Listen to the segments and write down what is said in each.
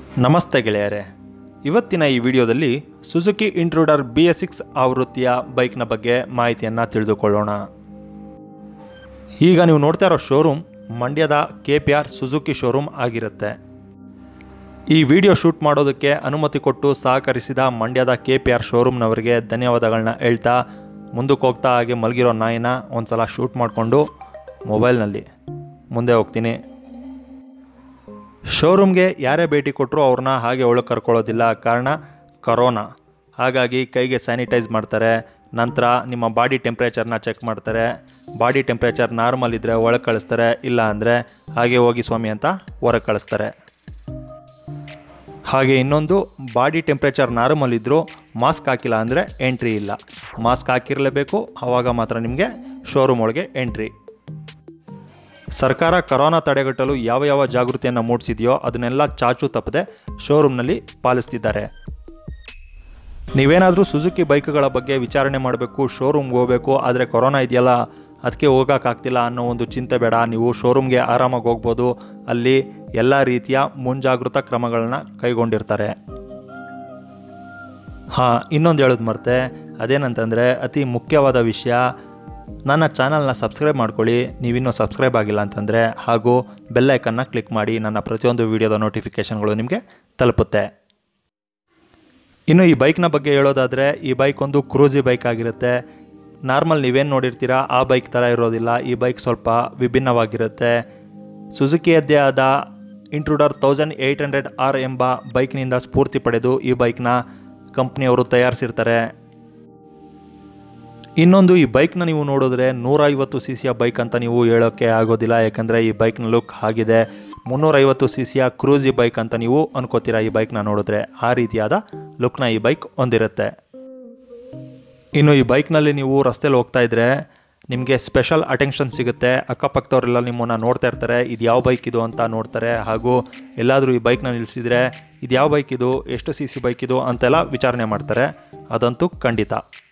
ನಮಸ್ತೆ ಗೆಳೆಯರೆ ಇವತ್ತಿನ ಈ ವಿಡಿಯೋದಲ್ಲಿ Suzuki Intruder B S six ಆವೃತ್ತಿಯ ಬೈಕ್ನ ಬಗ್ಗೆ ಮಾಹಿತಿಯನ್ನು ತಿಳಿದುಕೊಳ್ಳೋಣ ಈಗ ನೀವು ನೋಡ್ತಾ ಇರೋ ಶೋರೂಮ್ ಮಂಡ್ಯದ K P R Suzuki showroom ಆಗಿರುತ್ತೆ ಈ ವಿಡಿಯೋ ಶೂಟ್ ಮಾಡೋದಕ್ಕೆ ಅನುಮತಿ ಕೊಟ್ಟು ಸಹಕರಿಸಿದ ಮಂಡ್ಯದ ಕೆ ಪಿ ಆರ್ ಶೋರೂಮ್ನವರಿಗೆ ಧನ್ಯವಾದಗಳನ್ನ ಹೇಳ್ತಾ ಮುಂದಕ್ಕೆ ಹೋಗ್ತಾ ಹಾಗೆ ಮಲಗಿರೋ ನಾಯಿನ ಒಂದು ಸಲ ಶೂಟ್ ಮಾಡಿಕೊಂಡು ಮೊಬೈಲ್ನಲ್ಲಿ ಮುಂದೆ ಹೋಗ್ತೀನಿ ಶೋರೂಮ್ಗೆ ಯಾರೇ ಭೇಟಿ ಕೊಟ್ಟರು ಅವ್ರನ್ನ ಹಾಗೆ ಒಳಗೆ ಕರ್ಕೊಳ್ಳೋದಿಲ್ಲ ಕಾರಣ ಕರೋನಾ ಹಾಗಾಗಿ ಕೈಗೆ ಸ್ಯಾನಿಟೈಸ್ ಮಾಡ್ತಾರೆ ನಂತರ ನಿಮ್ಮ ಬಾಡಿ ಟೆಂಪ್ರೇಚರ್ನ ಚೆಕ್ ಮಾಡ್ತಾರೆ ಬಾಡಿ ಟೆಂಪ್ರೇಚರ್ ನಾರ್ಮಲ್ ಇದ್ದರೆ ಒಳಗೆ ಕಳಿಸ್ತಾರೆ ಇಲ್ಲ ಅಂದರೆ ಹಾಗೆ ಹೋಗಿ ಸ್ವಾಮಿ ಅಂತ ಹೊರಗೆ ಕಳಿಸ್ತಾರೆ ಹಾಗೆ ಇನ್ನೊಂದು ಬಾಡಿ ಟೆಂಪ್ರೇಚರ್ ನಾರ್ಮಲ್ ಇದ್ದರೂ ಮಾಸ್ಕ್ ಹಾಕಿಲ್ಲ ಅಂದರೆ ಎಂಟ್ರಿ ಇಲ್ಲ ಮಾಸ್ಕ್ ಹಾಕಿರಲೇಬೇಕು ಆವಾಗ ಮಾತ್ರ ನಿಮಗೆ ಶೋರೂಮ್ ಒಳಗೆ ಎಂಟ್ರಿ ಸರ್ಕಾರ ಕರೋನಾ ತಡೆಗಟ್ಟಲು ಯಾವ ಯಾವ ಜಾಗೃತಿಯನ್ನು ಮೂಡಿಸಿದೆಯೋ ಅದನ್ನೆಲ್ಲ ಚಾಚು ತಪ್ಪದೆ ಶೋರೂಮ್ನಲ್ಲಿ ಪಾಲಿಸ್ತಿದ್ದಾರೆ ನೀವೇನಾದರೂ ಸುಜುಕಿ ಬೈಕ್ಗಳ ಬಗ್ಗೆ ವಿಚಾರಣೆ ಮಾಡಬೇಕು ಶೋರೂಮ್ಗೆ ಹೋಗಬೇಕು ಆದರೆ ಕೊರೋನಾ ಇದೆಯಲ್ಲ ಅದಕ್ಕೆ ಹೋಗೋಕ್ಕಾಗ್ತಿಲ್ಲ ಅನ್ನೋ ಒಂದು ಚಿಂತೆ ಬೇಡ ನೀವು ಶೋರೂಮ್ಗೆ ಆರಾಮಾಗಿ ಹೋಗ್ಬೋದು ಅಲ್ಲಿ ಎಲ್ಲ ರೀತಿಯ ಮುಂಜಾಗೃತ ಕ್ರಮಗಳನ್ನ ಕೈಗೊಂಡಿರ್ತಾರೆ ಹಾಂ ಇನ್ನೊಂದು ಹೇಳೋದು ಮರ್ತೆ ಅದೇನಂತಂದರೆ ಅತಿ ಮುಖ್ಯವಾದ ವಿಷಯ ನನ್ನ ಚಾನಲ್ನ ಸಬ್ಸ್ಕ್ರೈಬ್ ಮಾಡ್ಕೊಳ್ಳಿ ನೀವಿನ್ನೂ ಸಬ್ಸ್ಕ್ರೈಬ್ ಆಗಿಲ್ಲ ಅಂತಂದರೆ ಹಾಗೂ ಬೆಲ್ಲೈಕನ್ನ ಕ್ಲಿಕ್ ಮಾಡಿ ನನ್ನ ಪ್ರತಿಯೊಂದು ವಿಡಿಯೋದ ನೋಟಿಫಿಕೇಷನ್ಗಳು ನಿಮಗೆ ತಲುಪುತ್ತೆ ಇನ್ನು ಈ ಬೈಕ್ನ ಬಗ್ಗೆ ಹೇಳೋದಾದರೆ ಈ ಬೈಕ್ ಒಂದು ಕ್ರೂಸಿ ಬೈಕ್ ಆಗಿರುತ್ತೆ ನಾರ್ಮಲ್ ನೀವೇನು ನೋಡಿರ್ತೀರಾ ಆ ಬೈಕ್ ಥರ ಇರೋದಿಲ್ಲ ಈ ಬೈಕ್ ಸ್ವಲ್ಪ ವಿಭಿನ್ನವಾಗಿರುತ್ತೆ ಸುಜುಕಿಯದ್ದೇ ಆದ Intruder thousand eight hundred R ಎಂಬ ಬೈಕ್ನಿಂದ ಸ್ಫೂರ್ತಿ ಪಡೆದು ಈ ಬೈಕ್ನ ಕಂಪ್ನಿಯವರು ತಯಾರಿಸಿರ್ತಾರೆ ಇನ್ನೊಂದು ಈ ಬೈಕ್ನ ನೀವು ನೋಡಿದ್ರೆ ನೂರೈವತ್ತು ಸಿ ಸಿಯ ಬೈಕ್ ಅಂತ ನೀವು ಹೇಳೋಕ್ಕೆ ಆಗೋದಿಲ್ಲ ಯಾಕಂದರೆ ಈ ಬೈಕ್ನ ಲುಕ್ ಆಗಿದೆ ಮುನ್ನೂರೈವತ್ತು ಸಿ ಸಿಯ ಕ್ರೂಸಿ ಬೈಕ್ ಅಂತ ನೀವು ಅನ್ಕೋತೀರಾ ಈ ಬೈಕ್ನ ನೋಡಿದ್ರೆ ಆ ರೀತಿಯಾದ ಲುಕ್ನ ಈ ಬೈಕ್ ಹೊಂದಿರುತ್ತೆ ಇನ್ನು ಈ ಬೈಕ್ನಲ್ಲಿ ನೀವು ರಸ್ತೆಯಲ್ಲಿ ಹೋಗ್ತಾ ಇದ್ರೆ ನಿಮಗೆ ಸ್ಪೆಷಲ್ ಅಟೆನ್ಷನ್ ಸಿಗುತ್ತೆ ಅಕ್ಕಪಕ್ಕದವರೆಲ್ಲ ನಿಮ್ಮನ್ನು ನೋಡ್ತಾ ಇರ್ತಾರೆ ಇದು ಯಾವ ಬೈಕ್ ಇದು ಅಂತ ನೋಡ್ತಾರೆ ಹಾಗೂ ಎಲ್ಲಾದರೂ ಈ ಬೈಕ್ನ ನಿಲ್ಲಿಸಿದರೆ ಇದು ಯಾವ ಬೈಕ್ ಇದು ಎಷ್ಟು ಸಿ ಸಿ ಬೈಕ್ ಇದು ಅಂತೆಲ್ಲ ವಿಚಾರಣೆ ಮಾಡ್ತಾರೆ ಅದಂತೂ ಖಂಡಿತ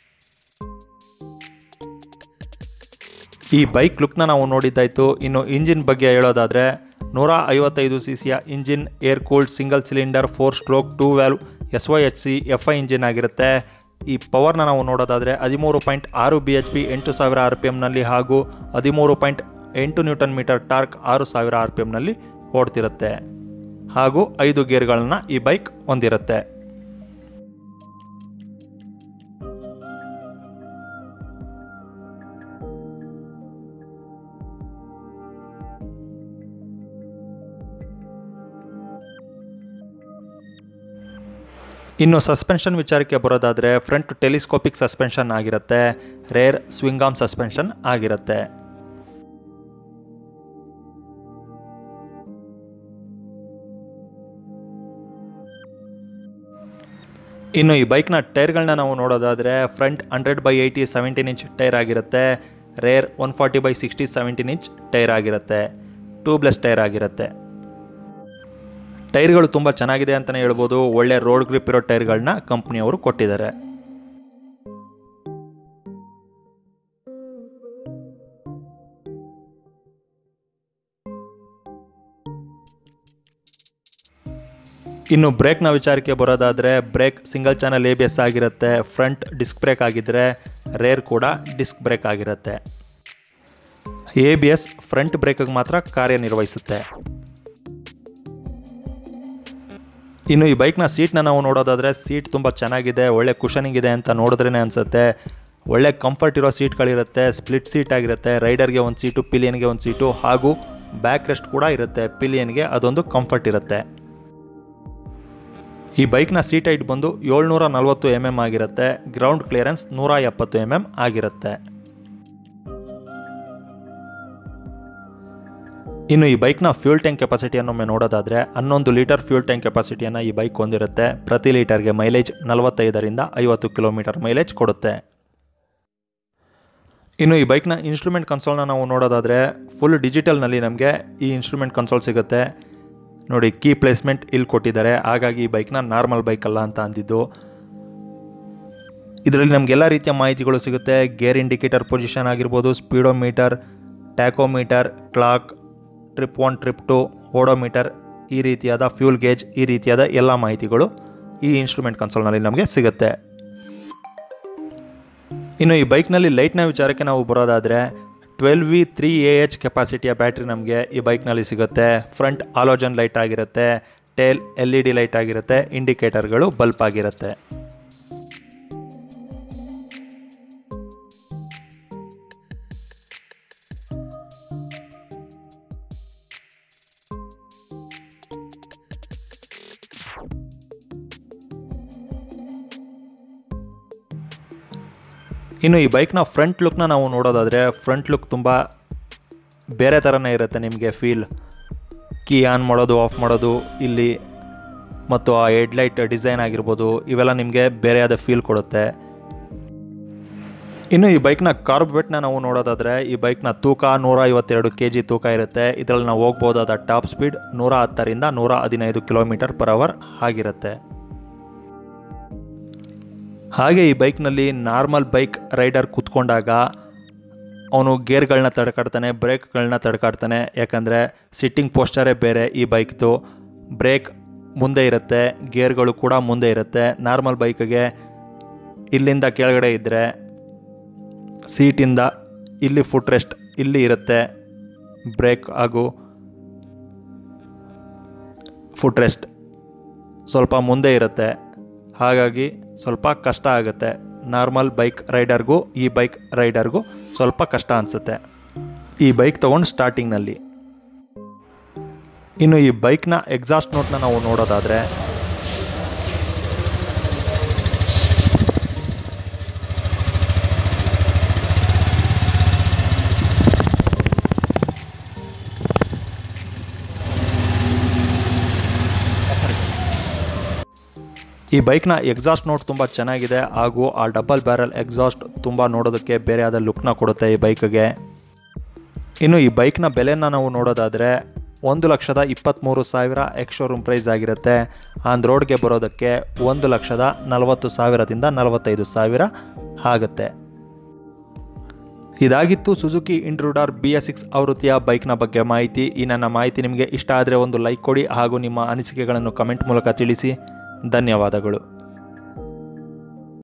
ಈ ಬೈಕ್ ಲುಕ್ನ ನಾವು ನೋಡಿದ್ದಾಯಿತು ಇನ್ನು ಇಂಜಿನ್ ಬಗ್ಗೆ ಹೇಳೋದಾದರೆ ನೂರ ಐವತ್ತೈದು ಸಿ ಸಿಯ engine air cooled single cylinder four stroke two valve S Y H C F I engine ಆಗಿರುತ್ತೆ ಈ ಪವರ್ನ ನಾವು ನೋಡೋದಾದರೆ ಹದಿಮೂರು ಪಾಯಿಂಟ್ ಆರು ಬಿ ಎಚ್ ಪಿ ಎಂಟು ಸಾವಿರ ಆರ್ ಪಿ ಎಮ್ನಲ್ಲಿ ಹಾಗೂ ಹದಿಮೂರು ಪಾಯಿಂಟ್ ಎಂಟು ನ್ಯೂಟನ್ ಮೀಟರ್ ಟಾರ್ಕ್ ಆರು ಸಾವಿರ ಆರ್ ಪಿ ಎಮ್ನಲ್ಲಿ ಓಡ್ತಿರುತ್ತೆ ಹಾಗೂ ಐದು ಗೇರ್ಗಳನ್ನ ಈ ಬೈಕ್ ಹೊಂದಿರುತ್ತೆ ಇನ್ನು ಸಸ್ಪೆನ್ಷನ್ ವಿಚಾರಕ್ಕೆ ಬರೋದಾದರೆ ಫ್ರಂಟ್ ಟೆಲಿಸ್ಕೋಪಿಕ್ ಸಸ್ಪೆನ್ಷನ್ ಆಗಿರುತ್ತೆ ರೇರ್ ಸ್ವಿಂಗಾಮ್ ಸಸ್ಪೆನ್ಷನ್ ಆಗಿರುತ್ತೆ ಇನ್ನು ಈ ಬೈಕ್ನ ಟೈರ್ಗಳನ್ನ ನಾವು ನೋಡೋದಾದರೆ front hundred by eighty seventeen inch tyre ಆಗಿರುತ್ತೆ rear one forty by sixty seventeen inch tyre ಆಗಿರುತ್ತೆ ಟ್ಯೂಬ್ಲೆಸ್ ಟೈರ್ ಆಗಿರುತ್ತೆ ಟೈರ್ಗಳು ತುಂಬ ಚೆನ್ನಾಗಿದೆ ಅಂತಲೇ ಹೇಳ್ಬೋದು ಒಳ್ಳೆ ರೋಡ್ ಗ್ರಿಪ್ ಇರೋ ಟೈರ್ಗಳನ್ನ ಕಂಪ್ನಿಯವರು ಕೊಟ್ಟಿದ್ದಾರೆ ಇನ್ನು ಬ್ರೇಕ್ನ ವಿಚಾರಕ್ಕೆ ಬರೋದಾದರೆ brake single channel A B S ಆಗಿರುತ್ತೆ ಫ್ರಂಟ್ ಡಿಸ್ಕ್ ಬ್ರೇಕ್ ಆಗಿದ್ದರೆ ರೇರ್ ಕೂಡ ಡಿಸ್ಕ್ ಬ್ರೇಕ್ ಆಗಿರುತ್ತೆ ಎ ಬಿ ಎಸ್ ಫ್ರಂಟ್ ಬ್ರೇಕಿಗೆ ಮಾತ್ರ ಕಾರ್ಯನಿರ್ವಹಿಸುತ್ತೆ ಇನ್ನು ಈ ಬೈಕ್ನ ಸೀಟ್ನ ನಾವು ನೋಡೋದಾದರೆ ಸೀಟ್ ತುಂಬ ಚೆನ್ನಾಗಿದೆ ಒಳ್ಳೆ ಕುಷನಿಂಗ್ ಇದೆ ಅಂತ ನೋಡಿದ್ರೇ ಅನಿಸುತ್ತೆ ಒಳ್ಳೆ ಕಂಫರ್ಟ್ ಇರೋ ಸೀಟ್ಗಳಿರುತ್ತೆ ಸ್ಪ್ಲಿಟ್ ಸೀಟ್ ಆಗಿರುತ್ತೆ ರೈಡರ್ಗೆ ಒಂದು ಸೀಟು ಪಿಲಿಯನ್ಗೆ ಒಂದು ಸೀಟು ಹಾಗೂ ಬ್ಯಾಕ್ ರೆಸ್ಟ್ ಕೂಡ ಇರುತ್ತೆ ಪಿಲಿಯನ್ಗೆ ಅದೊಂದು ಕಂಫರ್ಟ್ ಇರುತ್ತೆ ಈ ಬೈಕ್ನ ಸೀಟ್ ಹೈಟ್ ಬಂದು ಏಳ್ನೂರ ನಲ್ವತ್ತು ಎಮ್ ಎಮ್ ಆಗಿರುತ್ತೆ ಗ್ರೌಂಡ್ ಕ್ಲಿಯರೆನ್ಸ್ ನೂರ ಎಪ್ಪತ್ತು ಎಮ್ ಎಮ್ ಆಗಿರುತ್ತೆ ಇನ್ನು ಈ ಬೈಕ್ನ ಫ್ಯೂಲ್ ಟ್ಯಾಂಕ್ ಕೆಪಾಸಿಟಿಯನ್ನೊಮ್ಮೆ ನೋಡೋದಾದರೆ ಹನ್ನೊಂದು ಲೀಟರ್ ಫ್ಯೂಲ್ ಟ್ಯಾಂಕ್ ಕೆಪಾಸಿಟಿಯನ್ನು ಈ ಬೈಕ್ ಹೊಂದಿರುತ್ತೆ ಪ್ರತಿ ಲೀಟರ್ಗೆ ಮೈಲೇಜ್ ನಲವತ್ತೈದರಿಂದ ಐವತ್ತು ಕಿಲೋಮೀಟರ್ ಮೈಲೇಜ್ ಕೊಡುತ್ತೆ ಇನ್ನು ಈ ಬೈಕ್ನ ಇನ್ಸ್ಟ್ರೂಮೆಂಟ್ ಕನ್ಸೋಲ್ನ ನಾವು ನೋಡೋದಾದರೆ ಫುಲ್ ಡಿಜಿಟಲ್ನಲ್ಲಿ ನಮಗೆ ಈ ಇನ್ಸ್ಟ್ರೂಮೆಂಟ್ ಕನ್ಸೋಲ್ ಸಿಗುತ್ತೆ ನೋಡಿ ಕೀ ಪ್ಲೇಸ್ಮೆಂಟ್ ಇಲ್ಲಿ ಕೊಟ್ಟಿದ್ದಾರೆ ಹಾಗಾಗಿ ಈ ಬೈಕ್ನ ನಾರ್ಮಲ್ ಬೈಕ್ ಅಲ್ಲ ಅಂತ ಅಂದಿದ್ದು ಇದರಲ್ಲಿ ನಮಗೆಲ್ಲ ರೀತಿಯ ಮಾಹಿತಿಗಳು ಸಿಗುತ್ತೆ ಗೇರ್ ಇಂಡಿಕೇಟರ್ ಪೊಸಿಷನ್ ಆಗಿರ್ಬೋದು speedometer tachometer clock trip one trip two odometer ಈ ರೀತಿಯಾದ ಫ್ಯೂಲ್ ಗೇಜ್ ಈ ರೀತಿಯಾದ ಎಲ್ಲ ಮಾಹಿತಿಗಳು ಈ ಇನ್ಸ್ಟ್ರೂಮೆಂಟ್ ಕನ್ಸೋಲ್ನಲ್ಲಿ ನಮಗೆ ಸಿಗುತ್ತೆ ಇನ್ನು ಈ ಬೈಕ್ನಲ್ಲಿ ಲೈಟ್ನ ವಿಚಾರಕ್ಕೆ ನಾವು ಬರೋದಾದರೆ twelve V three A H ಕೆಪಾಸಿಟಿಯ ಬ್ಯಾಟ್ರಿ ನಮಗೆ ಈ ಬೈಕ್ನಲ್ಲಿ ಸಿಗುತ್ತೆ ಫ್ರಂಟ್ ಆಲೋಜನ್ ಲೈಟ್ ಆಗಿರುತ್ತೆ tail L E D light ಆಗಿರುತ್ತೆ ಇಂಡಿಕೇಟರ್ಗಳು ಬಲ್ಪ್ ಆಗಿರುತ್ತೆ ಇನ್ನು ಈ ಬೈಕ್ನ ಫ್ರಂಟ್ ಲುಕ್ನ ನಾವು ನೋಡೋದಾದರೆ ಫ್ರಂಟ್ ಲುಕ್ ತುಂಬ ಬೇರೆ ಥರನೇ ಇರುತ್ತೆ ನಿಮಗೆ ಫೀಲ್ ಕೀ ಆನ್ ಮಾಡೋದು ಆಫ್ ಮಾಡೋದು ಇಲ್ಲಿ ಮತ್ತು ಆ ಹೆಡ್ಲೈಟ್ ಡಿಸೈನ್ ಆಗಿರ್ಬೋದು ಇವೆಲ್ಲ ನಿಮಗೆ ಬೇರೆಯಾದ ಫೀಲ್ ಕೊಡುತ್ತೆ ಇನ್ನು ಈ ಬೈಕ್ನ ಕಾರ್ಬ್ವೆಟ್ನ ನಾವು ನೋಡೋದಾದರೆ ಈ ಬೈಕ್ನ ತೂಕ ನೂರ ಐವತ್ತೆರಡು ಕೆ ಜಿ ತೂಕ ಇರುತ್ತೆ ಇದರಲ್ಲಿ ನಾವು ಹೋಗ್ಬೋದಾದ ಟಾಪ್ ಸ್ಪೀಡ್ ನೂರ ಹತ್ತರಿಂದ ನೂರ ಹದಿನೈದು ಕಿಲೋಮೀಟರ್ ಪರ್ ಅವರ್ ಆಗಿರುತ್ತೆ ಹಾಗೆ ಈ ಬೈಕ್ನಲ್ಲಿ ನಾರ್ಮಲ್ ಬೈಕ್ ರೈಡರ್ ಕೂತ್ಕೊಂಡಾಗ ಅವನು ಗೇರ್ಗಳನ್ನ ತಡ್ಕಾಡ್ತಾನೆ ಬ್ರೇಕ್ಗಳನ್ನ ತಡ್ಕಾಡ್ತಾನೆ ಯಾಕಂದರೆ ಸಿಟ್ಟಿಂಗ್ ಪೋಸ್ಟರೇ ಬೇರೆ ಈ ಬೈಕ್ದು ಬ್ರೇಕ್ ಮುಂದೆ ಇರುತ್ತೆ ಗೇರ್ಗಳು ಕೂಡ ಮುಂದೆ ಇರುತ್ತೆ ನಾರ್ಮಲ್ ಬೈಕಿಗೆ ಇಲ್ಲಿಂದ ಕೆಳಗಡೆ ಇದ್ದರೆ ಸೀಟಿಂದ ಇಲ್ಲಿ ಫುಟ್ ರೆಸ್ಟ್ ಇಲ್ಲಿ ಇರುತ್ತೆ ಬ್ರೇಕ್ ಹಾಗೂ ಫುಟ್ ರೆಸ್ಟ್ ಸ್ವಲ್ಪ ಮುಂದೆ ಇರುತ್ತೆ ಹಾಗಾಗಿ ಸ್ವಲ್ಪ ಕಷ್ಟ ಆಗುತ್ತೆ ನಾರ್ಮಲ್ ಬೈಕ್ ರೈಡರ್ಗೂ ಈ ಬೈಕ್ ರೈಡರ್ಗೂ ಸ್ವಲ್ಪ ಕಷ್ಟ ಅನಿಸುತ್ತೆ ಈ ಬೈಕ್ ತೊಗೊಂಡು ಸ್ಟಾರ್ಟಿಂಗ್ನಲ್ಲಿ ಇನ್ನು ಈ ಬೈಕ್ನ ಎಕ್ಸಾಸ್ಟ್ ನೋಟ್ನ ನಾವು ನೋಡೋದಾದರೆ ಈ ಬೈಕ್ನ ಎಕ್ಸಾಸ್ಟ್ ನೋಟ್ ತುಂಬ ಚೆನ್ನಾಗಿದೆ ಹಾಗೂ ಆ ಡಬಲ್ ಬ್ಯಾರಲ್ ಎಕ್ಸಾಸ್ಟ್ ತುಂಬ ನೋಡೋದಕ್ಕೆ ಬೇರೆಯಾದ ಲುಕ್ನ ಕೊಡುತ್ತೆ ಈ ಬೈಕ್ಗೆ ಇನ್ನು ಈ ಬೈಕ್ನ ಬೆಲೆನ ನಾವು ನೋಡೋದಾದರೆ ಒಂದು ಲಕ್ಷದ ಇಪ್ಪತ್ತ್ಮೂರು ಸಾವಿರ ಎಕ್ಸ್ ಶೋರೂಮ್ ಪ್ರೈಸ್ ಆಗಿರುತ್ತೆ ಆನ್ ರೋಡ್ಗೆ ಬರೋದಕ್ಕೆ ಒಂದು ಲಕ್ಷದ ನಲವತ್ತು ಸಾವಿರದಿಂದ ನಲವತ್ತೈದು ಸಾವಿರ ಆಗುತ್ತೆ ಇದಾಗಿತ್ತು Suzuki Intruder B S six ಆವೃತ್ತಿಯ ಬೈಕ್ನ ಬಗ್ಗೆ ಮಾಹಿತಿ ಈ ನನ್ನ ಮಾಹಿತಿ ನಿಮಗೆ ಇಷ್ಟ ಆದರೆ ಒಂದು ಲೈಕ್ ಕೊಡಿ ಹಾಗೂ ನಿಮ್ಮ ಅನಿಸಿಕೆಗಳನ್ನು ಕಮೆಂಟ್ ಮೂಲಕ ತಿಳಿಸಿ ಧನ್ಯವಾದಗಳು